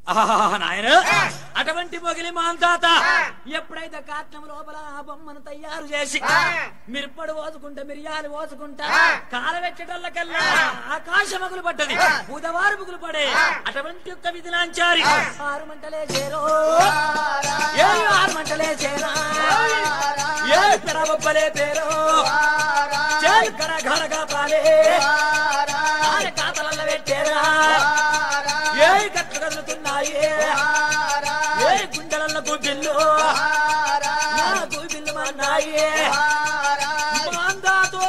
ఆహా, నాయన అటువంటి మొగిలి మాంతాత ఎప్పుడైతే కాట్నం లోపల ఆ బొమ్మను తయారు చేసి మిరపడు పోసుకుంటా మిరియాలు పోసుకుంటా కాలవెచ్చటల్లకల్లా ఆకాశమగులు పడ్డది బుధవారు ముగులు పడే అటువంటి యొక్క విధిలాంచారి ఆరు మంటలే చేరో ఏ ఆరు మంటలే చేరా ఏ పెరబొబ్బలే పేరో చేలు కర ఘనగా పాలే ఆరు కాతలల్ల పెట్టేరా ఏ కట్టు కదులుతున్నాయి ఏ గుండెలల్ల గుడ్డిల్లు నా గుడ్డిల్లు మన్నాయి మాందాతో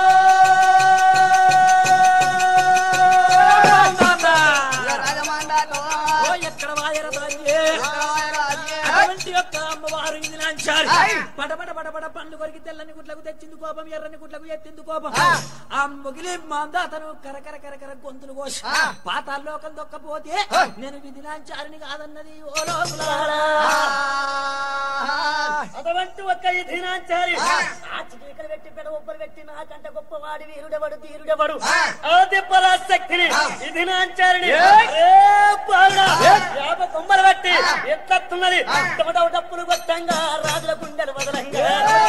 ఓ ఎక్కడ వాయర తల్లి అటువంటి యొక్క అమ్మవారు ఇది నాంచారు పడబడ పడబడ పండ్లు కొరికి తెల్లని గుట్లకు తెచ్చింది కోపం ఎర్రని గుట్లకు ఎత్తింది కోపం ఆ మొగిలి మాందాతను కరకర కరకర గొంతులు కోసి పాతాల్లోకం దొక్కపోతే నేను విధి నాంచారిని కాదన్నది ఓ లోపలారా అటువంటి ఒక్క ఈ దినాంచారి ఆ చిటీకలు పెట్టి పెడ ఒబ్బలు పెట్టి నాకంటే గొప్పవాడి వీరుడెవడు తీరుడెవడు ఆ దిబ్బల శక్తిని ఈ దినాంచారిని ఏ పాలన, యాప కొమ్మలు పెట్టి ఎత్తట్టున్నది డమడమ డప్పులు కొట్టంగా రాజుల గుండెలు వదలంగా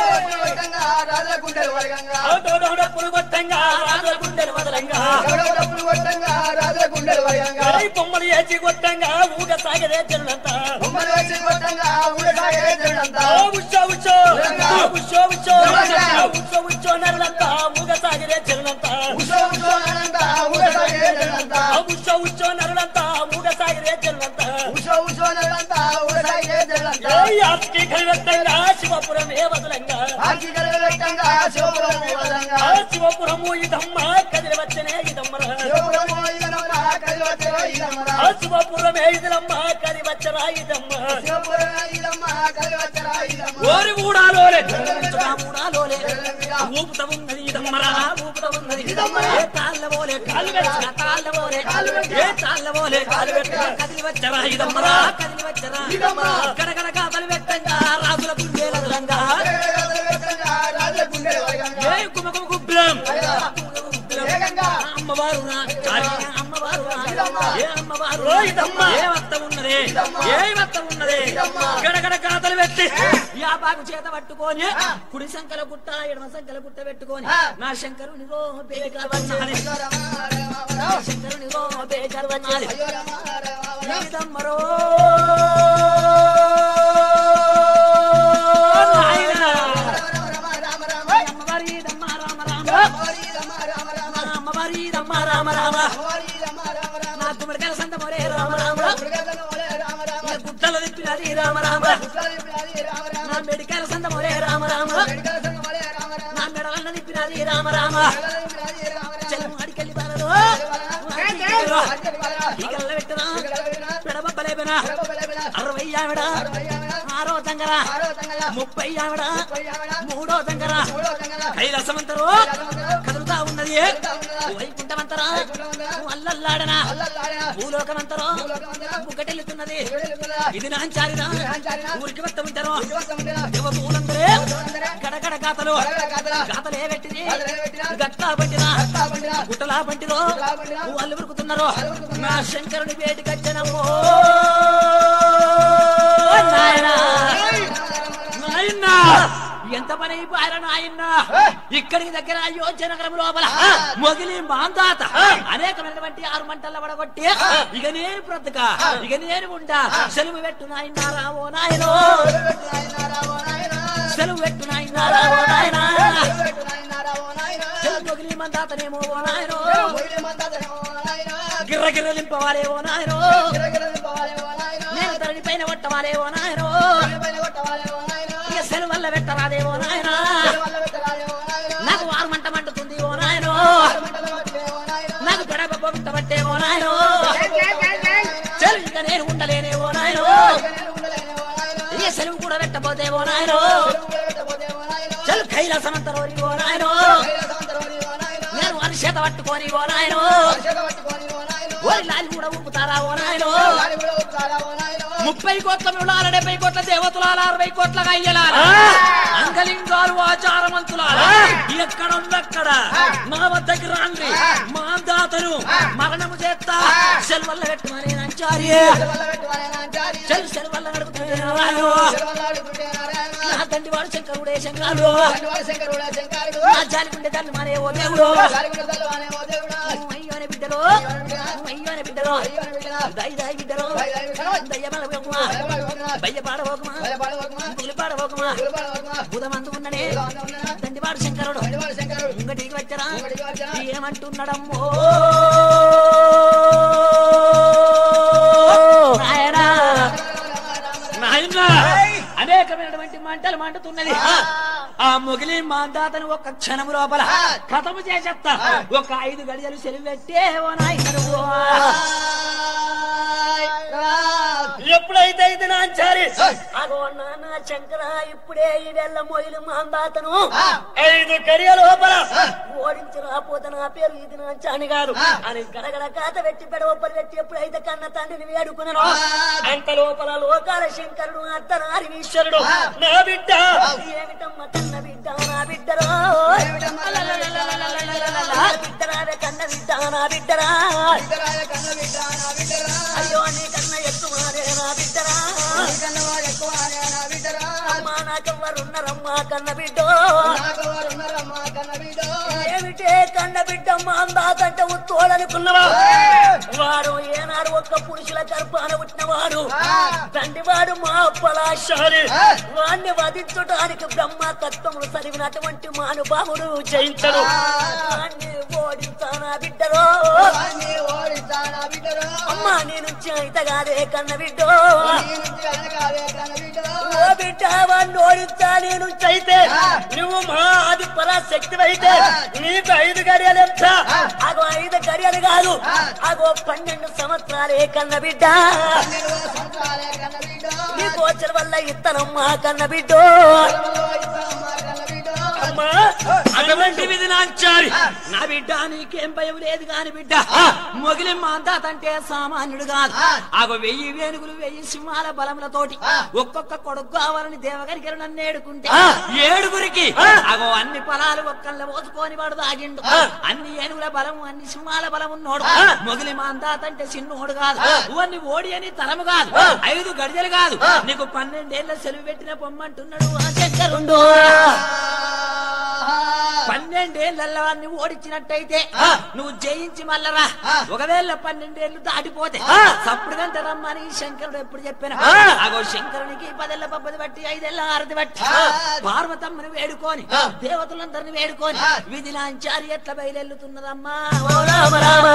ఆ డమడమ డప్పులు కొట్టంగా రాజుల గుండెలు వదలంగా ఈ బొమ్మలు ఏచి కొట్టంగా ఊగ సాగదే జనులంతా ఆ ఉచ్చో ఉచ్చో ఆ ఉచ్చో ఉచ్చో ఆ ఉచ్చో ఉచ్చో నరులంతా ఊగ సాగదే జనులంతా ఆ ఉచ్చో ఉచ్చో నరులంతా ఊగ సాగదే జనులంతా ఏ ఆస్తి కలివెత్తంగా శివపురం ఏ వదలంగా ఆ శివపురము ఇదమ్మ కదిలి వచ్చనే ఇదమ్మరా ఆ శివపురమే ఇదమ్మ కది వచ్చరా ఇదమ్మ ఓరి ఊడాలోలే ఊడాలోలే ఊపుత ఉన్నది ఇదమ్మరా ఊపుత ఉన్నది ఏ తాళ్ళ పోలే కాలు పెట్టిన తాళ్ళ పోలే ఏ తాళ్ళ పోలే కాలు పెట్టిన కదిలి వచ్చరా ఇదమ్మరా కదిలి వచ్చరా ఇదమ్మరా గడగడ కాపలు పెట్టంగా రాజుల గుండెల రంగా ఏ కుమకుమ గుబ్బలం అమ్మవారు నా కాళీ అమ్మవారు నా ఏ అమ్మవారు ఇదమ్మ ఏ వత్త ఉన్నది ఏ వత్త ఉన్నది గడగడ కాతలు పెట్టి యాపాకు చేత పట్టుకొని కుడి సంకల గుట్ట ఎడమ సంకల గుట్ట పెట్టుకొని నా శంకరుని రో బేకర్ వచ్చాలి నా శంకరుని రో బేకర్ వచ్చాలి ఇదమ్మరో నాయనా అమ్మవారి ఇదమ్మ రామ రామ అమ్మవారి ఇదమ్మ రామ రామ నా గుమ్మడికాయల సంత మొరే రామ రామ నా గుట్టలు తిప్పినది రామ రామ నా మెడికాయల సంత మొరే రామ రామ నా మెడలన్న తిప్పినది రామ రామ చెల్లి మాడికెళ్ళి బాలలో ఈగల్ల పెట్టరా పెడబబ్బలేపనా అరవై ఆవిడ ఆరో తంగర ముప్పై ఆవిడ మూడో తంగర కైలాసమంతరు కదులుతా ఉన్నది వైకుంఠమంతరా అల్లల్లాడనా భూలోకమంతరో బుగ్గటెల్లుతున్నది ఇది నాంచారినా ఊరికి వస్త ఉంటారు దేవతూలందరే గడగడ గాతలు గాతలే పెట్టింది గట్టా పట్టినా గుట్టలా పంటిరో వాళ్ళు ఉరుకుతున్నారు నా శంకరుని వేటికి వచ్చనమ్మో నాయనా నాయనా ఎంత పని అయిపోయారు నాయన ఇక్కడికి దగ్గర అయోధ్య నగరం లోపల మొగిలి మాందాత అనేకమైనటువంటి ఆరు మంటల పడగొట్టి ఇక నేను బ్రతక ఇక నేను ఉంటా సెలవు పెట్టు నాయన రావో నాయనో సెలవు పెట్టు నాయన రావో నాయనా సెలవు మొగిలి మందాతనేమో ఓ నాయనో గిర్ర గిర్ర లింపవాలే ఓ నాయనో నేను ధరణి పైన కొట్టవాలే ఓ నాయనో ఇక సెలవు వల్ల పెట్టరాదే ఓ నాయనా నాకు వారు మంట మండుతుంది ఓ నాయనో నాకు గడప పొంత పట్టే ఓ నాయనో సెలవు ఇక నేను ఉండలేనే ఓ నాయనో ఇక సెలవు కూడా పెట్టబోతే ఓ నాయనో సెలవు కైలాసమంతరోరి ఓ నాయనో నేను వారి చేత పట్టుకొని ఓ నాయనో ఓరి లాలి కూడా ఊపుతారా ఓ నాయనో ముప్పై కోట్ల మృళాల డెబ్బై కోట్ల దేవతలాల అరవై కోట్ల అయ్యలాల అంగలింగాలు ఆచారమంతులాల ఎక్కడ ఉందక్కడ మా వద్దకి రాండి మా దాతను మరణము చేస్తా సెల్వల్ల పెట్టుమని నంచారి చెలు చెలు వల్ల నడుపుతుంటే నారాయణ నా తండ్రి వాడు శంకరుడే శంకరుడు నా జాలికుండే తల్లి మానే ఓ దేవుడు అయ్యోనే బిడ్డలో అయ్యోనే బిడ్డలో దయ దయ బిడ్డలో దయ్య బలవకుమా బయ్య పాడవకుమా పులి పాడవకుమా బుధమందు ఉన్ననే తండ్రి వాడు శంకరుడు ఇంకటికి వచ్చరా ఏమంటున్నాడమ్మో నాయనా నాయనా అనేకమైనటువంటి మంటలు మండుతున్నది ఆ మొగిలి మాందాతను ఒక క్షణము లోపల కథము చేసేస్తా ఒక ఐదు గడియలు సెలవు పెట్టే ఓ నాయనను ఎప్పుడైతే ఇది నాంచారి అగో నాన్న శంకర ఇప్పుడే ఈ వెళ్ళ మొయిలు మాందాతను ఐదు గడియ లోపల ఓడించి రాపోతే నా పేరు ఇది నాంచాని కాదు అని గడగడ కాత పెట్టి పెడవప్పని పెట్టి ఎప్పుడైతే కన్న తండ్రిని వేడుకున్నాను అంత లోపల లోకాల శంకరుడు అర్ధనారి ఈశ్వరుడు నా బిడ్డ ఏమిటమ్మ కన్న బిడ్డ నా బిడ్డరా బిడ్డరా కన్న బిడ్డ నా బిడ్డరా అయ్యో నీ కన్న ఎక్కువనే నా బిడ్డరా అమ్మా నాకెవ్వరున్నారమ్మా కన్న బిడ్డ ఏమిటే కన్న బిడ్డ మా అందాతంటే ఉత్తోడనుకున్నవా వాడు ఏనాడు ఒక్క పురుషుల గర్భాన పుట్టినవాడు తండ్రి వాడు మా పలాశాలి వాణ్ణి వధించడానికి బ్రహ్మ తత్వములు చదివినటువంటి మానుభావుడు జయించడు వాణ్ణి ఓడించానా బిడ్డలో అమ్మా నేను చేతగాదే కన్న బిడ్డో ఓ బిడ్డ వాడిని ఓడించా నేను చైతే నువ్వు మా ఆది పరాశక్తి అయితే నీకు ఐదు గడియలు ఎంత అగో ఐదు గడియలు కాదు అగో పన్నెండు సంవత్సరాలే కన్న బిడ్డ నీకు వచ్చిన వల్ల ఇత్తనమ్మా కన్న బిడ్డో అమ్మా అటువంటి విధి నాంచారి నా బిడ్డ నీకేం భయం లేదు కాని బిడ్డ మొగిలి మాందాతంటే సామాన్యుడు కాదు ఆగో వెయ్యి వేనుగులు వెయ్యి సింహాల బలములతోటి ఒక్కొక్క కొడుకు కావాలని దేవగరికి నన్ను ఏడుకుంటే ఏడుగురికి అగో అన్ని పొలాలు ఒక్కళ్ళ పోసుకొని వాడు దాగిండు అన్ని ఏనుగుల బలము అన్ని సింహాల బలం ఉన్నోడు మొగిలి మాందాతంటే చిన్నోడు కాదు ఇవన్నీ ఓడి అని తరము కాదు ఐదు గడిజలు కాదు నీకు పన్నెండేళ్ల సెలవు పెట్టిన పొమ్మంటున్నాడు ఆ శంకరుండు పన్నెండేళ్ళ వాడిని ఓడించినట్టయితే నువ్వు జయించి మల్లరా ఒకవేళ పన్నెండేళ్లు దాటిపోతే సప్పుడు గంట రమ్మని శంకరుడు ఎప్పుడు చెప్పాను అగో శంకరునికి పదేళ్ల పబ్బది బట్టి ఐదేళ్ల ఆరతి బట్టి పార్వతమ్మని వేడుకొని దేవతలందరిని వేడుకొని విధి లాంచారి ఎట్లా బయలుతున్నదమ్మా ఓ రామ రామ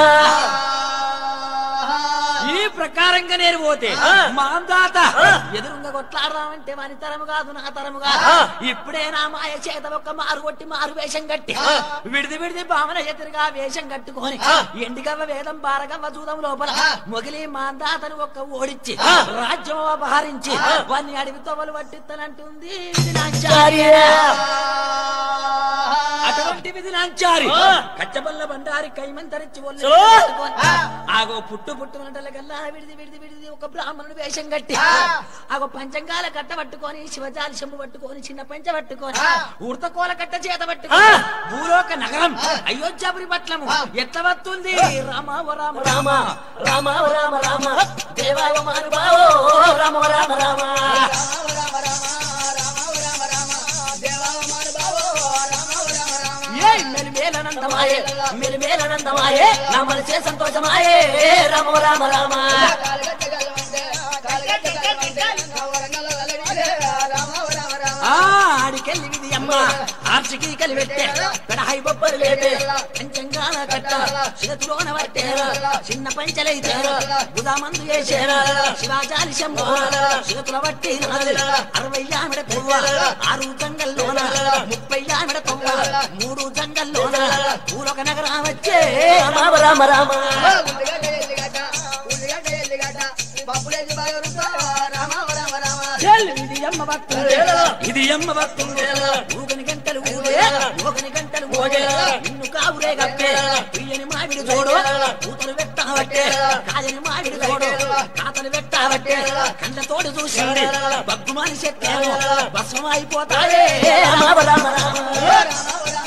ఈ ప్రకారంగా నేను పోతే మా అందాత ఎదురుంగ కొట్లాడదామంటే వాని తరము కాదు నా తరము కాదు ఇప్పుడే నా మాయ చేత ఒక్క మారు కొట్టి మారు వేషం కట్టి విడిది విడిది భావన ఎదురుగా వేషం కట్టుకొని ఎండిగవ్వ వేదం బారగవ్వ జూదం లోపల మొగిలి మాందాతను ఒక్క ఓడించి రాజ్యం అపహరించి వాన్ని అడవి తొవలు పట్టిస్తానంటుంది ఇది నాంచార్య అటువంటి విధి నాంచారి కచ్చబల్ల బండారి కైమంతరించి ఒళ్ళు పెట్టుకొని, ఆగో పుట్టు పుట్టు గల్లా విడిది విడిది విడిది ఒక బ్రాహ్మణుడు వేషం కట్టి ఆగో పంచంగాల కట్ట పట్టుకొని శివజాలి శంభు పట్టుకొని చిన్న పంచ పట్టుకొని ఉడతకోల కట్ట చేత పట్టుకొని భూలోక నగరం అయోధ్యాపురి పట్లము ఎట్ల వస్తుంది రామ ఓ రామ రామ రామ ఓ రామ రామ దేవాయ మానుభావో రామ ఓ రామ రామ ఏ మెలిమేలనందమాయే మెలిమేలనందమాయే నా మనసే సంతోషమాయే రామ రామ రామ ఆ ఆడికెళ్ళి విధి అమ్మ ఆర్చికి కలిపెట్టే కడహై బొబ్బలు లేపే పంచంగాన కట్ట చేతిలోన పట్టేరు చిన్న పంచలైతేరు బుధామందు చేసేరు శివాచారి శంభు చేతుల బట్టి అరవై ఆమెడ పువ్వ ఆరు జంగల్లోన ముప్పై ఆమెడ తొవ్వ మూడు జంగల్లోన పూలొక నగరం వచ్చే రామ రామ రామ చెల్ ఇది అమ్మ భక్తుంది ఇది అమ్మ భక్తుంది ఊగని గంటలు ఊగే ఊగని గంటలు ఊగే నిన్ను కావురే గప్పే ప్రియని మావిడి చూడు కూతురు పెట్టావట్టే కాయని మావిడి చూడు కాతలు పెట్టావట్టే కళ్ళతోడు చూసింది బగ్గుమాని చెట్టేమో భస్మం అయిపోతాయే రామ రామ రామ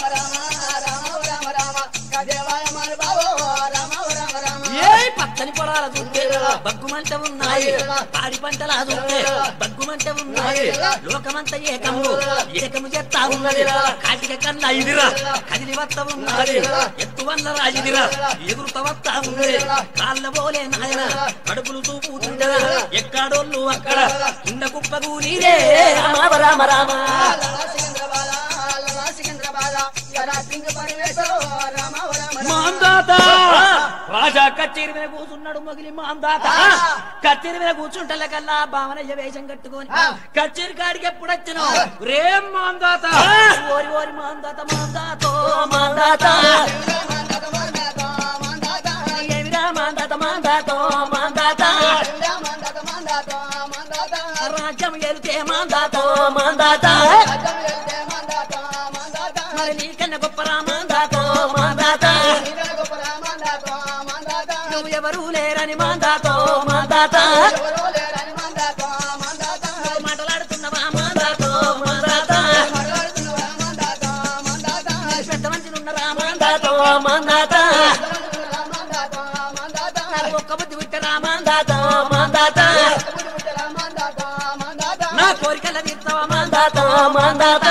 ఏ పచ్చని పొలాలు పొలాల చూస్తే బగ్గుమంట ఉన్నాయి పాడి పంటల చూస్తే బగ్గుమంట ఉన్నాయి లోకమంత ఏకము ఏకము చెత్తా ఉన్నది కాటిక కన్నా ఇదిరా కదిలి వత్త ఉన్నది ఎత్తు వల్ల రాజిదిరా ఎగురుత వత్తా ఉన్నది కాళ్ళ పోలే నాయన కడుపులు చూపుతుంటదా ఎక్కడోళ్ళు అక్కడ కుండ కుప్పకు నీరే రామ రామ రామ మాందాత రాజా కచ్చేరి మీద కూర్చున్నాడు మొగిలి మాందాత కచ్చేరి మీద కూర్చుంటలే కల్లా భావనయ్య వేషం కట్టుకొని కచ్చేరి కాడికి ఎప్పుడు వచ్చిన రేం మాందాత ఓరి ఓరి మాందాత మాందాతో మాందాత ఏమిరా మాందాత మాందాతో మాందాత రాజ్యం ఎలితే మాందాతో మాందాత మరి నీకన్నా గొప్పరా మాందాతో మాందాత నువ్వు ఎవరు లేరని మాందాతో మాందాత నువ్వు మాట్లాడుతున్నవా మాందాతో మాందాత పెద్ద మంచిగా ఉన్నరా మాందాతో మాందాత నాకు ఒక్క బుద్ధి విట్టరా మాందాతో మాందాత నా కోరికల తీర్చవా మాందాతో మాందాత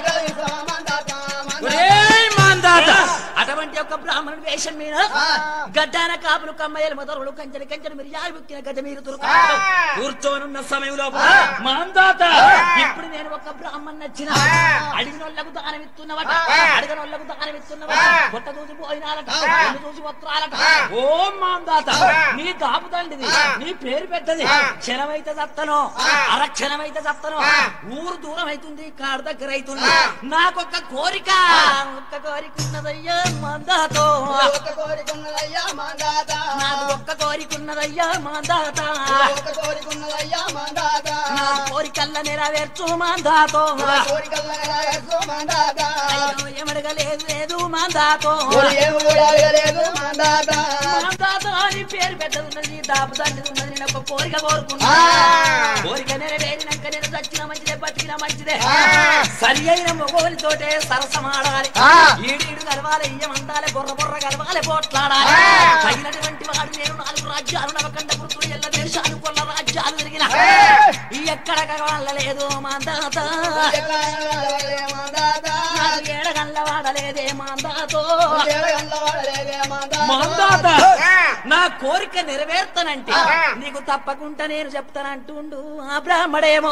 ఒరేయ్ మాందాత అటువంటి ఒక బ్రాహ్మణుడి వేషం మీద గడ్డాన కాపులు కమ్మయ్యలు మొదలు కంచెలు కంచెలు మీరు యారు బుక్కిన గడ్డ మీరు తురుకుతారు కూర్చోనున్న సమయంలో మాందాత ఇప్పుడు నేను ఒక బ్రాహ్మణ్ నచ్చిన అడిగిన వాళ్ళకు దానం ఇస్తున్నవట అడిగిన వాళ్ళకు దానం ఇస్తున్నవట పొట్ట చూసి పోయినాలట కళ్ళు చూసి వస్త్రాలట ఓ మాందాత నీ దాపు తండ్రిది నీ పేరు పెద్దది క్షణమైతే చత్తను అరక్షణమైతే చత్తను ఊరు దూరం అవుతుంది కాడు దగ్గర అవుతుంది నాకొక్క కోరిక ఒక్క కోరిక ఉన్నదయ్యా మాందాతో నాకు ఒక్క కోరిక ఉన్నదయ్యా మాందాత నా కోరికల్ల నెరవేర్చు మాందాతో అయ్యో ఎమడగలేదు లేదు మాందాతో మాందాతో అని పేరు పెద్దది ఉన్నది నీ దాపు తండ్రిది ఉన్నది నేను ఒక కోరిక కోరుకున్నా కోరిక నెరవేరినాక నేను చచ్చిన మంచిదే బతికిన మంచిదే సరి అయిన మొగోలితోటే సరసమాడాలి ఈడీడు కలవాలి ఇయ్యమంటాలి బొర్ర బొర్ర కలవాలి పోట్లాడాలి తగినటువంటి వాడు నేను నాలుగు రాజ్యాలు నవకండ పుత్రులు ఎల్ల దేశాలు కొల్ల రాజ్యాలు తిరిగిన ఎక్కడ కలవలేదు మాందాత నాకు ఏడగల్ల వాడలేదే మాందాతో మాందాత నా కోరిక నెరవేర్తానంటే నీకు తప్పకుండా నేను చెప్తానంటుండు ఆ బ్రాహ్మడేమో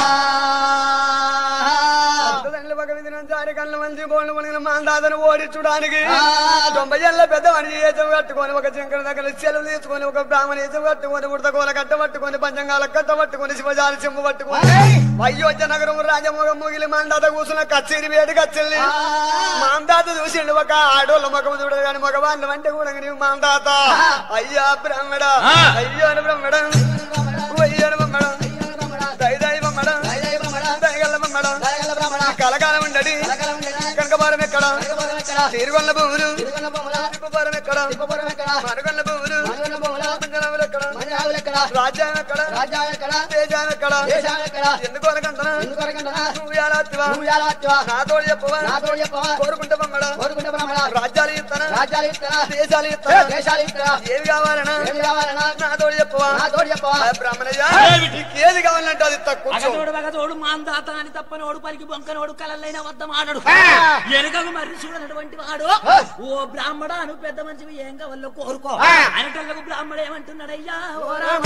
తల్లి ఒక విధి నుంచి ఆరి కళ్ళ మంచి గోళ్ళు మునిగిన మాందాతను ఓడించడానికి తొంభై ఏళ్ళ పెద్ద మనిషి ఏచం కట్టుకొని ఒక జింకల దగ్గర చెలువు తీసుకొని ఒక బ్రాహ్మణ ఏచం కట్టుకొని ఉడతకోల కట్ట పట్టుకొని పంచంగాల కట్ట పట్టుకొని శివజాలి చెంబు పట్టుకొని అయోధ్య నగరం రాజమోగం ముగిలి మాందాత కూర్చున్న కచ్చేరి వేడి కచ్చెల్ని మాందాత చూసిండు ఒక ఆడోళ్ళ ముఖం చూడదు కానీ మగవాళ్ళ అంటే కూడా నీవు మాందాత అయ్యా బ్రాహ్మణ అయ్యో బ్రహ్మణ అయ్యో బ్రహ్మణ దయదాయి బ్రహ్మణ దయగల్ల బ్రహ్మణ కలకాలం ఉండడి కనకపారం ఎక్కడ తీరుగొల్ల భూములు తిప్పపారం ఎక్కడ మరుగొల్ల భూములు పంజరాములు ఎక్కడ రాజ్యం ఎక్కడ తేజాం ఎక్కడ ఎందుకు అనకంటనా నువ్వు యాలాత్తివా నాతోడు చెప్పవా కోరుకుంటే బొమ్మడ రాజ్యాలు ఇస్తానా దేశాలు ఇస్తానా ఏవి కావాలనా నాతోడు చెప్పవా ఆ బ్రాహ్మణయ్య నీకు ఏది కావాలంటే అది తక్కువ అగతోడు మగతోడు మాందాత అని తప్పనోడు పలికి బొంకనోడు కలలైన వద్ద మానడు ఎనకకు మరి చూడనటువంటి వాడు ఓ బ్రాహ్మణ అను పెద్ద మంచివి ఏం కావాలో కోరుకో అనటల్లకు బ్రాహ్మడు ఏమంటున్నాడయ్యా ఓ రామ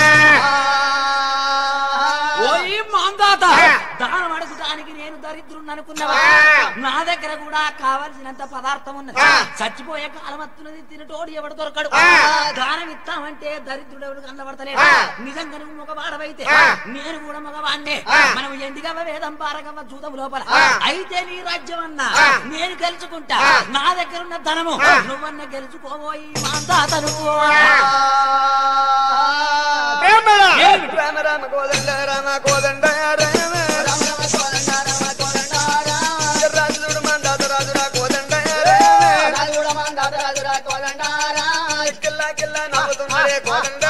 ఓ ఈ మాందాత దానం అడుగుతానికి నేను దరిద్రుని అనుకున్నవా నా దగ్గర కూడా కావలసినంత పదార్థం ఉన్నది చచ్చిపోయే కాలం వస్తున్నది తినటోడు ఎవడు దొరకడు దానం ఇస్తామంటే దరిద్రుడు ఎవడు కనబడతలేడు నిజంగా నువ్వు మగవాడవైతే నేను కూడా మగవాణ్ణే మనం ఎండిగవ వేదం పారగవ చూదం లోపల అయితే నీ రాజ్యం అన్నా నేను గెలుచుకుంటా నా దగ్గర ఉన్న ధనము నువ్వన్న గెలుచుకోబోయి మాందాత నువ్వు ఏమిటి? రామ రామ కోదండ రామ కోదండ రామ రాజుడు మందాత రాజురా కోదండ రామ కిల్లా కిల్లా నవ్వుతున్నాడే కోదండ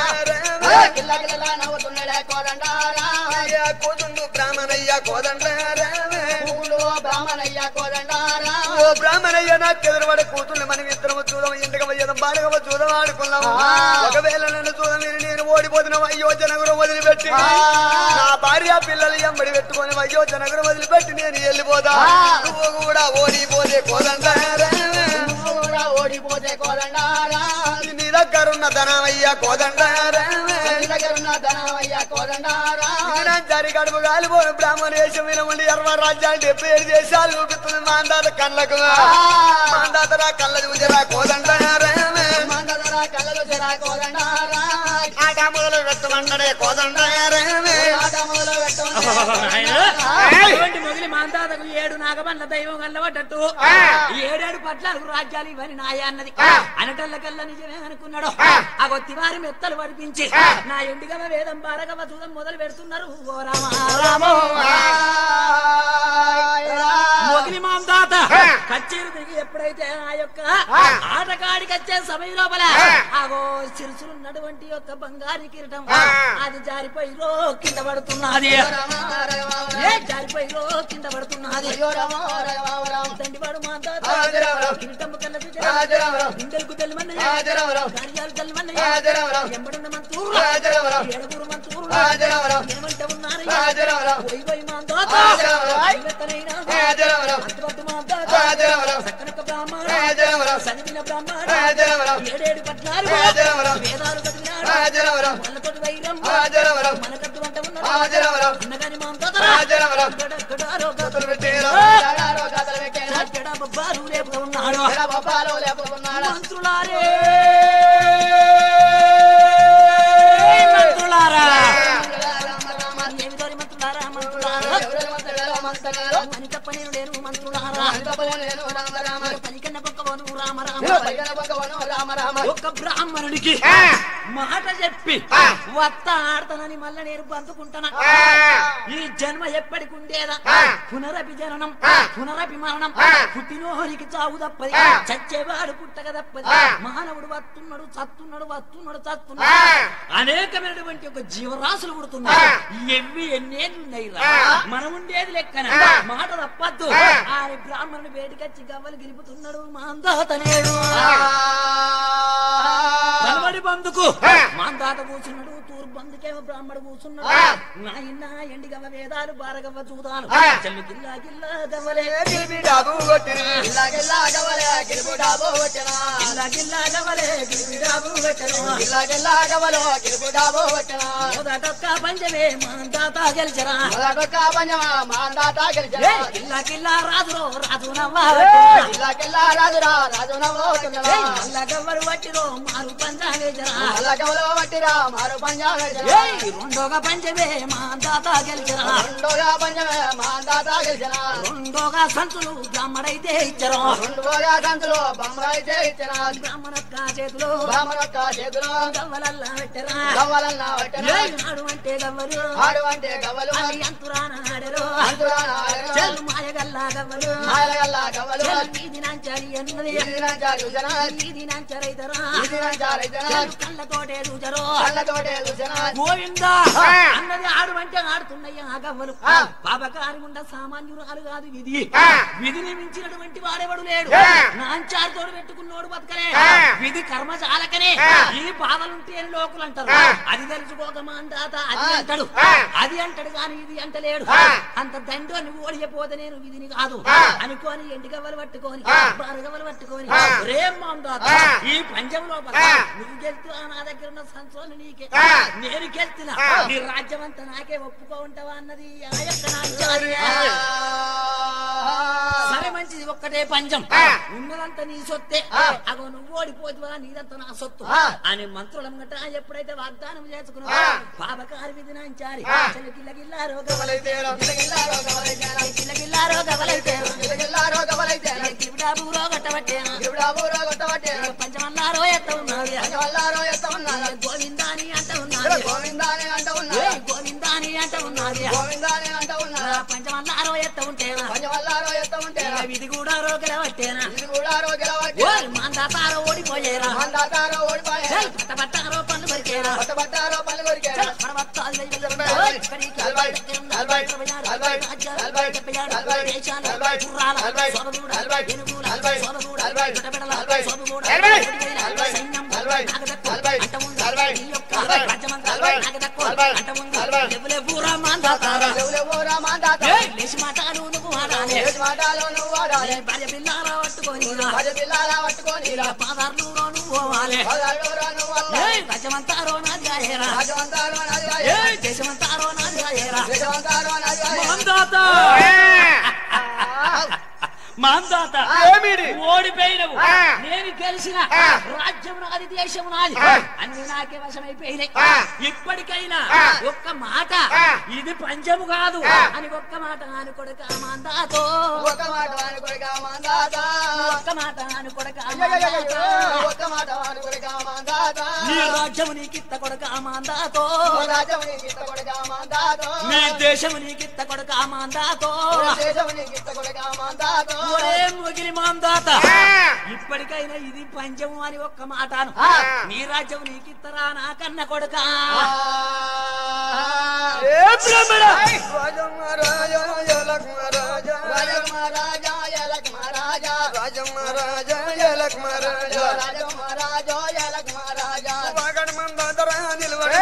రామ అయ్యా కోదుండు బ్రాహ్మణయ్య కోదండ రామ ఓ బ్రాహ్మణ బ్రాహ్మణయ్య నా ఎదురుబడి కూతుర్ని మనం ఇద్దరము చూద్దాం ఇంటికి పోయేదాం బాడగవ చూద్దాం ఆడుకున్నాము ఒకవేళ నన్ను చూడ మీరు నేను ఓడిపోతున్నాం అయ్యో జనగురం వదిలిపెట్టి నా భార్య పిల్లలు ఎంబడి పెట్టుకొని అయ్యో జనగురం వదిలిపెట్టి నేను వెళ్ళిపోదా నువ్వు కూడా ఓడిపోతే కోదంటారా నువ్వు కూడా ఓడిపోతే కోదండారా నీ దగ్గర ఉన్న ధనమయ్యా కోదంటారా నీ దగ్గర ఉన్న ధనమయ్యా కోదండారా జరి గడుపు గాలిపోయిన బ్రాహ్మణ దేశం వినమండి ఎర్ర రాజ్యాలు డెబ్బై ఏడు దేశాలు చూపిస్తుంది మాందాత కళ్ళకు మాందాత రా కళ్ళ చూసిరా కోదంటారా మందదరా కళ్ళలు చెరా కోదండారా ఆట మొదలు పెట్టమండడే కోదంటారా ఆట మొదలు పెట్టు అటువంటి మొగిలి మాంతాతకు ఏడు నాగబండ్ల దైవం కల్లబడ్డట్టు ఏడేడు పట్లకు రాజ్యాలు ఇవని నాయ అన్నది అనటల్లకల్లా నిజమే అనుకున్నాడు ఆ కొత్తి వారి మెత్తలు పడిపించి నా ఎండుగవ వేదం బారగవ చూదం మొదలు పెడుతున్నారు ఓ రామ రామో మొగిలి మాంతాత కచ్చేరు దిగి ఎప్పుడైతే ఆ యొక్క ఆటకాడికి వచ్చే సమయం లోపల ఆగో చిరుసులున్నటువంటి యొక్క బంగారు కిరీటం అది జారిపోయి రో కింద పడుతున్నది ఏ జారిపోయి రో కింద పడుతున్నది తండ్రివాడు మా తాత కిరీటము కళ్ళ చూచారా గుండెలకు తెల్లమన్నయ్య కార్యాలు తెల్లమన్నయ్య ఎంబడున్న మంతూరు ఏడుగురు మంతూరు ఏమంటే ఉన్నారు పోయి పోయి మా తాత ఐవెత్తనైనా అద్భుత మా తాత సక్కనొక్క బ్రాహ్మణ చదివిన బ్రాహ్మణ ఏడేడు పట్నాలు వేదాలు చదివినాడు వాళ్ళతోటి వైరం మనకట్టు వంట ఉన్నాడు అన్నగాని మా తాత బొబ్బాలు లేపుగా ఉన్నాడు మంత్రులారే మంత్రులారా ఏమిటోని మంత్రులారా మంత్రులారా అని తప్ప నేను లేను మంత్రులారా పలికన్న పక్కవను రామ రామ ఒక బ్రాహ్మణుడికి మాట చెప్పి వత్త ఆడతానని మళ్ళా నేను బంతుకుంటానా ఈ జన్మ ఎప్పటికి ఉండేదా పునరపి జననం పునరపి మరణం పుట్టినోరికి చావు తప్పది చచ్చేవాడు పుట్టక తప్పది మానవుడు వస్తున్నాడు చస్తున్నాడు వస్తున్నాడు చస్తున్నాడు అనేకమైనటువంటి ఒక జీవరాశులు పుడుతున్నాయి ఎన్ని ఎన్నేళ్ళు ఉన్నాయి రా మనం ఉండేది లెక్కన మాట తప్పద్దు ఆ బ్రాహ్మణుడు వేడికచ్చి గవ్వలు గిలుపుతున్నాడు మాందాతనేడు మనవడి బందుకు మాందాత కూర్చున్నాడు తూర్పు బందుకేమో బ్రాహ్మడు కూర్చున్నాడు నాయన ఎండిగవ్వ వేదాలు బారగవ్వ చూదాను చెల్లు గిల్లా గిల్లా గవ్వలే గిల్లా గిల్లా గవ్వలే గిలిబిడాబు పెట్టరా మొదటొక్క పంచమే మాందాత గెలిచరా ఏ, గిల్లా గిల్లా రాజురో రాజు నవ్వా నల్ల గవ్వలు పట్టిరో మారు పంచాగేజరా మారు పంజాబ్ ఏయ్, రెండోగా పంచమే మాందాత గెలిచరా మాందాతా గెలిచిన రెండోగా సంతులు బ్రాహ్మడైతే ఇచ్చరు రెండుగా గంతులు బొమ్మలైతే ఇచ్చిన బ్రాహ్మణొక్క చేతిలో బ్రాహ్మణొక్క చేతులు గవ్వలల్లా పెట్టరా గవ్వలన్న వట్టెన ఏయ్, నాడు అంటే గవ్వలు ఆడు అంటే గవ్వలు అవి అంతురాన ఆడరు అంతురాన ఆడెను. చెల్లు మాయగల్లా గవ్వలు మాయలగల్ల గవ్వలు చెల్లు వీధి నాంచాలి అన్నది ఇదినంచా చూసిన వీధి నాంచరైతరా ఇదినంచా రైతన చెల్లు కళ్ళతోటే చూచరు కళ్ళతోటే చూసిన గోవిందా అన్నది ఆడు అంటే ఆడుతున్నాయ్యా ఆ గవ్వలు ఆ. పాపకారి ఉండ సామాన్యురాలు కాదు విధి ఆ. విధిని మించినటువంటి వాడెవడు లేడు ఆ. నాంచారుతో పెట్టుకున్నోడు బతకలే ఆ. విధి కర్మ చాలకనే ఆ. ఈ బాధలుంటే అని లోకులు అంటారు ఆ. అది తెలుసుకోక మా అందాత అది ఆ. అంటాడు ఆ. అది అంటాడు కానీ ఇది అంటలేడు ఆ. అంత దండో నువ్వు ఓడిపోతే నేను విధిని కాదు ఆ. అనుకోని ఎండి గవ్వలు పట్టుకొని ఆ. బారగవ్వలు పట్టుకొని ఆ. రేం మా అందాత ఆ. ఈ పంచం లోపల ఆ. నువ్వు గెలుతున్నా నా దగ్గర ఉన్న సంచోని నీకే ఆ. నేను గెలుతున్నా ఆ. నీ రాజ్యం అంతా నాకే ఒప్పుకో ఉంటావా అన్నది ఆ యొక్క నాంచారి. సరే మంచిది ఒక్కటే పంచం ఆ. ఉన్నదంతా నీ సొత్తే ఆ. అగో నువ్వు ఓడిపోతువా నీదంతా నా సొత్తు ఆ. అని మంత్రులంగట ఎప్పుడైతే వాగ్దానం చేసుకున్నా ఆ. పాపకారి విధి నాంచారి ఆ. గిల్లగిల్లారో గవ్వలైతేరో, గిలగిల్లారో గవ్వలైతేరో, గిల్లగిల్లారో గవలైతే గిలగిల్లారో గవ్వలైతేరో, గిరిడాబూరో గట్టబట్టేనా గిరుడాబూరో గొట్టబట్టేరో, పంచమన్నారో ఎత్త ఉన్నది పంచవల్లారో ఎత్త ఉన్నారు. గోవిందాని అంట ఉన్నది గోవిందాని అంట ఏ ఉన్నారు. గోవిందాని అంట ఉన్నది గోవిందాని అంట ఉన్నారు. పంచమన్నారో ఎత్త ఉంటేనా పంచవల్లారో ఎత్త ఉంటేరా, ఇక విధి కూడా రోగల పట్టేనా ఇది కూడా రో గెలవట్టే. ఓరి మాందాతారో ఓడిపోయేరా మందాతారో ఓడిపోయారా, ఏయ్, పట్టబట్టారో పన్ను పరికేరా పట్టబట్టారో పళ్ళు కొరికారా. పడబత్తాలు వెయ్యి నలభై, ఓయ్, ఇక్కడికి నలభై, నలభై, నలభై, నలభై, నలభై, రాజ్యాలు, నలభై, డెబ్బై ఆరు, నలభై, దేశాలు, నలభై, గుర్రాల, నలభై, సొరదూడ, నలభై, ఏనుగుల, నలభై, నలభై, సోదరుడు నలభై, చుట్టబెడల నలభై, సోదరుడు నలభై, ఎదుటికైన నలభై, సైన్యం నలభై, నాగదక్కు నలభై, అంటముంది నలభై, ఈ యొక్క నలభై, రాజ్యమంతా నలభై, నాగదక్కు నలభై, అంటముంది నలభై. లెవ్వులెవ్వురా మాందాతారా ఎవరెవరా మాందాత ఏయ్, లేచి మాటలు నువ్వు ఆడాలి ఏడు మాటలు నువ్వు వాడాలి భార్య పిల్లారా పట్టుకొని రా. పది పిల్లల పట్టుకొని ఇలా పాదార్లు నువ్వు పోవాలి పదహారురా నువ్వు అల్లా. ఏయ్, రాజ్యమంతారో నాది ఆయరా రాజవంతారు నాది ఆయే. ఏయ్, దేశమంతారో నాది ఆయరా దేశవంతారు నాది ఆయే. మాందాత మాందాత ఏమిటి? ఓడిపోయినవు ఆ. నేను గెలిచిన ఆ. రాజ్యం నాది దేశం నాది ఆ. అన్ని నాకే వశమైపోయినాయి ఆ. ఇప్పటికైనా ఆ. ఒక్క మాట ఆ. ఇది పంచము కాదు ఆ. అని ఒక్క మాట అని కొడక మాందాతో ఒక మాట వాని కొడుక మాందాత ఒక్క మాట అని కొడక అయ్యయ్యయ్యో, ఒక మాట వాని కొడుక మాందాత నీ రాజ్యం నీకిత్త కొడక మాందాతో రాజము నీకు ఇత్త కొడుక మాందాత నీ దేశం నీకిత్త కొడక మాందాతో దేశము నీకు ఇత్త కొడుక మాందాత ఒరే ముగిలి మాందాత ఆ. ఇప్పటికైనా ఇది పంచము అని ఒక్క మాటను ఆ. నీ రాజ్యం నీకిత్తరా నా కన్న కొడక ఏ బ్రాహ్మణ రాజమ్మ రాజా జలక్మ రాజా రాజమ్మ రాజా ఎలక్మ రాజా రాజమ్మ రాజా జలక్మ రాజా రాజమ్మ రాజా ఎలక్మ రాజా వాగడు మందాదరా నిలబడి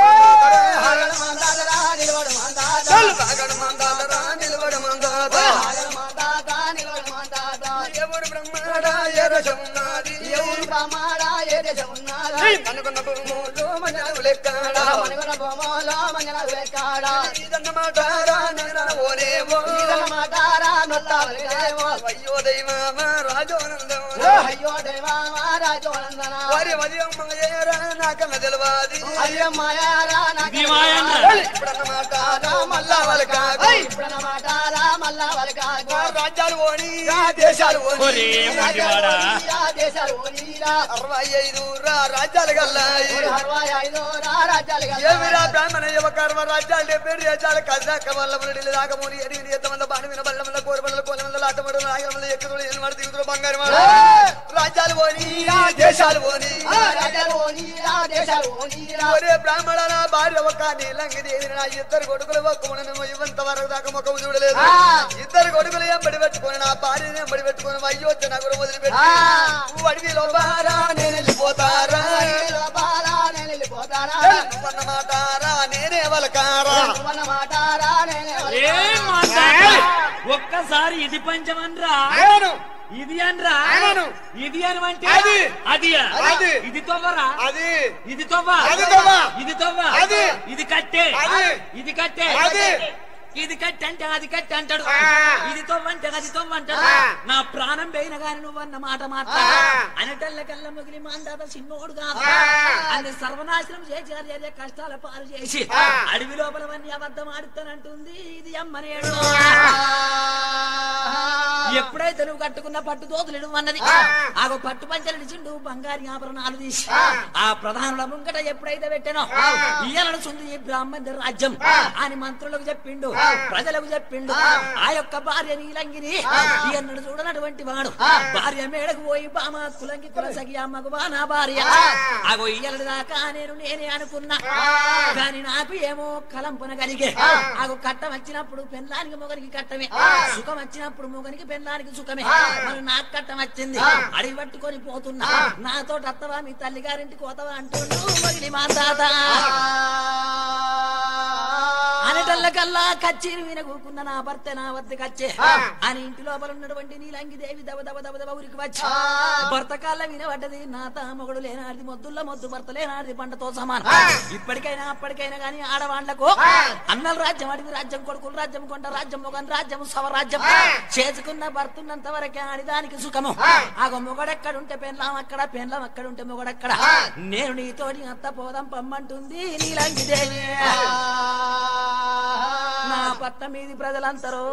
హగడ మందాదరా నిలబడు మందాద చల్ వాగడు మందాదరా నిలబడి మందాద హగడ మందాద నిలబడు మందాద ఎవరు బ్రహ్మడా ఎరసమున్నది ఎవరు బ్రహ్మాడా ఏ దేశం ఉన్నాడా అనుకున్న భూములు మంజనవు లెక్కడా మణిగొండ బొమ్మలో మంజన వెక్కాడా ఇదన్నమాట నేను ఓనేమో మాటారా నొత్తావలేమో అయ్యో దైవమ రాజోనందం అయ్యో దేవా రాజోనందన వారి మదియం మగేరా నాకన్న తెలివాది అయ్యమ్మాయారా ఇది మాయన్న. ఇప్పుడన్నమాట మళ్ళా వాళ్ళ కాదు ఇప్పుడన్నమాట మళ్ళా వాళ్ళకి రాజ్యాలు ఓని దేశాలు ఓని ఒరే మండివాడా దేశాలు ఓనీరా అరవై ఐదు రా రాజ్యాలు గల్లాయి అరవై ఐదు రాజ్యాలు ఏమిరా బ్రాహ్మణ యువక అరవై రాజ్యాలు డెబ్బై దేశాలు కదాక వల్ల మురడి దాకమూని ఎడిగిన ఎంతమంది బాణ విన బల్ల వల్ల కోర వల్ల కోల వల్ల ఆటమడు నాగల వల్ల ఎక్కుతుడు ఎన్నమాడు దిగుతుడు బంగారు రాజ్యాలు ఓని దేశాలు ఓని రాజ్యాలు ఓనీరా దేశాలు ఓనీరా ఒరే బ్రాహ్మణ నా భార్య ఒక నీలంగి దేవి నా ఇద్దరు కొడుకులు ఒక్కమును ఇవంత వరకు దాకా ముఖం చూడలేదు ఆ. ఇద్దరు కొడుకులు ఎంబడి పెట్టుకొని నా భార్యని ఎంబడి పెట్టుకొని అయ్యో నగరు వదిలిపెట్టి ఆ. నువ్వు అడవిలో బారా నేను వెళ్ళిపోతారా బాలా నేను వెళ్ళిపోతారా అన్నమాట రా నేనే వలకారా మాటారా నేను ఏ మాందాత ఒక్కసారి ఇది పంచమనరా అవును ఇది అనరా అవును. ఇది అనమంటే అది. అది అది. ఇది తొవ్వరా అది ఇది తొవ్వ అది తొవ్వ. ఇది తొవ్వ అది. ఇది కట్టే అది. ఇది కట్టే అది. ఇది కట్టి అంటే అది కట్టి అంటాడు ఆ. ఇది తొవ్వంటే అది తొవ్వంటాడు ఆ. నా ప్రాణం పోయిన గాని నువ్వన్న మాట మాట ఆ. అనటల్ల కల్ల మిగిలి మాందాత చిన్నోడు కాదు ఆ. అది సర్వనాశనం చేసి అది అదే కష్టాల పాలు చేసి ఆ. అడవి లోపలవన్నీ అబద్ధం ఆడుతానంటుంది ఇది అమ్మనేడు ఎప్పుడైతే నువ్వు కట్టుకున్న పట్టు దోతులు అన్నది ఆ. ఆగో పట్టు పంచలు ఇచ్చిండు బంగారి ఆభరణాలు తీసి ఆ. ఆ ప్రధానుల ముంగట ఎప్పుడైతే పెట్టానో ఆ. ఇయ్యాలనుచుంది ఈ బ్రాహ్మణ రాజ్యం ఆ. అని మంత్రులకు చెప్పిండు ఆ. ప్రజలకు చెప్పిండు ఆ. ఆ యొక్క భార్య నీలంగిని ఆ. ఎన్నడు చూడనటువంటి వాడు ఆ. భార్య మేడకు పోయి బామ కులంకి కులసగి అమ్మకు బా నా భార్య ఆ. అగో ఇయ్యలడు దాకా నేను నేనే అనుకున్నా ఆ. కానీ నాకు ఏమో కలంపున కలిగే ఆ. ఆగో కట్టం వచ్చినప్పుడు పెళ్ళానికి మొగనికి కట్టమే ఆ. సుఖం వచ్చినప్పుడు మొగనికి పెళ్ళానికి సుఖమే ఆ. మరి నాకు కట్టం వచ్చింది ఆ. అడిగి పట్టుకొని పోతున్నా ఆ. నాతో అత్తవా మీ తల్లి గారింటికి పోతావా అంటుండు మగిలి మా తాత అనటల్లకల్లా కచ్చేరి మీద కూకున్న నా భర్త నా వద్ద కచ్చే ఆ. అని ఇంటి లోపల ఉన్నటువంటి నీలంగి దేవి దవ దవ దవ దవ ఉరికి వచ్చి ఆ. భర్త కాళ్ళ వినబడ్డది నా తామగుడు లేనాడిది మొద్దుల్లో మొద్దు భర్త లేనాడిది పంటతో సమానం ఆ. ఇప్పటికైనా అప్పటికైనా గాని ఆడవాళ్లకు ఆ. అన్నల రాజ్యం అడిగి రాజ్యం కొడుకుల రాజ్యం కొండ రాజ్యం మొగన్ రాజ్యం స్వరాజ్యం ఆ. చేసుకున్న భర్తున్నంత వరకే ఆడిదానికి సుఖము ఆ. ఆగో మొగడెక్కడుంటే పెన్లాం అక్కడ పెన్లాం అక్కడుంటే మొగడెక్కడ ఆ. నేను నీతోటి అత్త పోదాం పమ్మంటుంది నీలంగి దేవి నా పట్ట మీది ప్రజలంతరో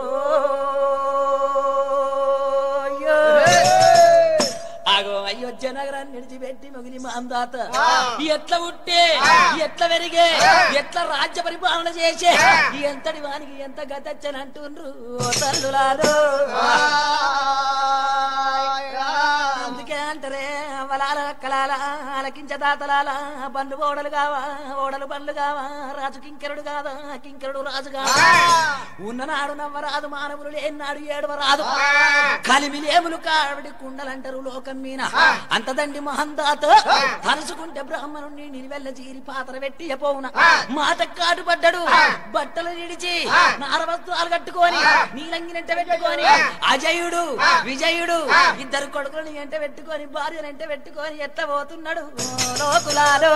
అయ్యో. ఆగో అయోధ్య నగరాన్ని విడిచిపెట్టి మొగిలి మాందాత ఆ. ఎట్లా ఉట్టే ఆ. ఎట్లా పెరిగే ఆ. ఎట్లా రాజ్య పరిపాలన చేసే ఆ. ఎంతటి వానికి ఎంత గతచ్చని అంటుండ్రు ఓ తల్లులారు అందుకే అంటారే అవలాల అక్కలాల ఆలకించ దాతలాల బండ్లు ఓడలు కావా ఓడలు బండ్లు కావా రాజు కింకరుడు కాదా కింకరుడు రాజు కాదా ఉన్ననాడు నవ్వరాదు మానవులు లేనాడు ఏడవరాదు కలిమిలేములు కావిడి కుండలంటారు లోకం మీన అంతదండి మహందాత తలుచుకుంటే బ్రాహ్మణుణ్ణి నిలువెల్ల చీరి పాత్ర పెట్టి పోవున మాట కాటుపడ్డాడు బట్టలు నిడిచి నారవస్త్రాలు కట్టుకొని నీలంగినెంట పెట్టుకొని అజయుడు విజయుడు ఇద్దరు కొడుకులను ఎంట పెట్టుకొని భార్యను ఎంట పెట్టుకొని ఎట్లా పోతున్నాడు ఓ లోకులాలో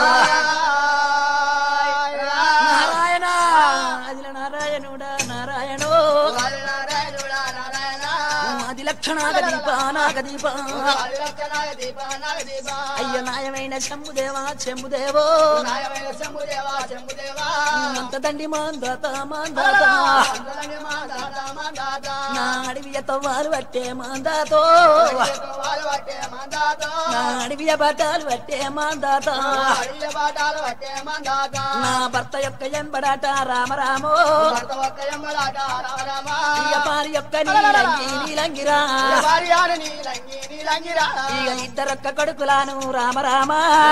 నారాయణ అదిల నారాయణుడా నారాయణో అది లక్షణాగ దీప నాగ దీప అయ్య నాయమైన శంభుదేవా శంభుదేవో అంత దండి మాందాత మాందాత నా అడవియ తవ్వాలు పట్టే మాందాతో నా అడవియ బట్టాలు పట్టే మాందాత నా భర్త యొక్క ఎంబడాట రామరామో ఇక పారి యొక్క నీలంగి నీలంగిరా ఇక ఇద్దరొక్క కొడుకులాను రామరామ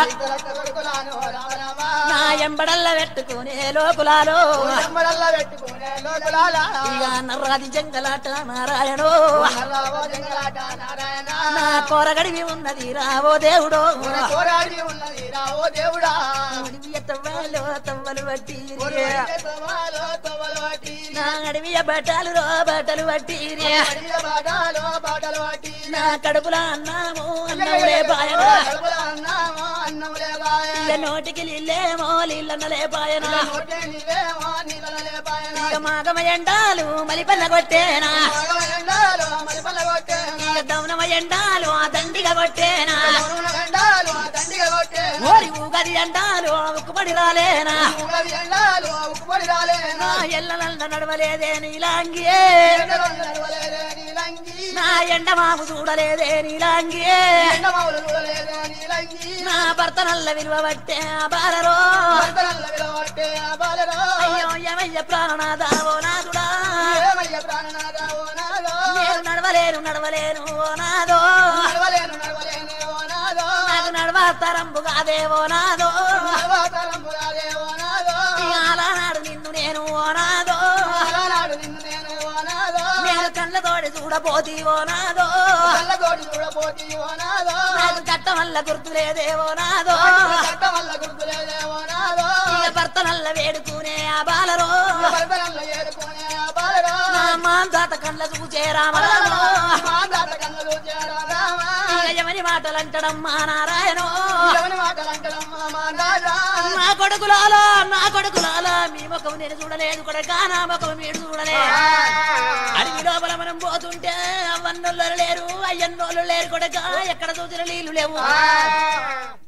నా ఎంబడల్ల పెట్టుకునే లోకులాలో పెట్టుకునే లోపల ఇక నర్రాది జంగలాట నారాయణో నారాయణ నా కొరగడివి ఉన్నది రావో దేవుడో పోరాడి ఉన్నది రావో దేవుడా అడవియ తవ్వాలో తవ్వలు బట్టి తవాలో తవలు వాటి నా అడవియ బట్టలు రో బట్టలు బట్టి అడియ బాటలో బాటలు వాటి నా కడుపుల అన్నాము అన్నములే పాయనా కడుపులో అన్నామో అన్నములే బాయ ఇక నోటికి నీళ్ళేమో నీళ్ళన్నలే పాయనా నోటే నీవేమో నీళ్ళలే బాయన ఇక మాగమ ఎండాలు మలిపల్ల కొట్టేనా ఎండాలో మలిపల్ల కొట్టే ఇక దౌనమ ఎండాలు ఆ దండిగా కొట్టేనా కరుణ గండాలు దండిగా కొట్టే ఓరి ఊగది ఎండాలు ఉక్కుపడి రాలేనా ఉగది ఎండాలు ఉక్కుపడి రాలేనా నా ఎల్లనల్ల నడవలేదే నీలాంగియే ఎండలో నడవలేదే నీలంగి నా ఎండ మాము చూడలేదే నీలాంగియే ఎండమావులు చూడలేదే నీలంగి నా భర్త నల్ల విలువ పట్టే బాలరో భర్తనల్ల విలవట్టే ఆ బాలరా అయ్యో యమయ్య ప్రాణనాథావో నాదుడా ఏమయ్య ప్రాణనాథ ఓ నాదో నేను నడవలేను నడవలేను ఓ నాదో నడవలేను నడవలేను ఓ నాదో నాకు నడవ తరంబు కాదేవో నాదో నడవతరంబు రాదే ఓ నాదో అలానాడు నిన్ను నేను ఓ నాదో అలనాడు నిన్ను నేను ఓ నాదో నేను కళ్ళతోడి చూడపోతీవో నాదో కళ్ళతోటి చూడపోతి ఓ నాదో నాకు కట్ట వల్ల గుర్తులేదేవో నాదో చట్ట వల్ల గుర్తులేదే ఓ నాదో ఇక భర్త నల్ల వేడుకునే ఆ బాలరో భర్తనల్ల ఏడుకునే ఆ బాలరా నా మాందాత కళ్ళ చూచే రామరామో మా తాత కన్నులు చేరా రామా ఇక ఎవరి మాటలంటడమ్మా నారాయణో ఎవరి మాటలంటడమ్మా మా రాజా నా కొడుకులాలా నా కొడుకులాలా మీ ముఖం నేను చూడలేదు కొడక నా ముఖం మీరు చూడలే అడవి లోపల మనం పోతుంటే అవ్వన్నోళ్ళు లేరు అయ్యన్నోళ్ళు లేరు కొడక ఎక్కడ చూసిన నీళ్లు లేవు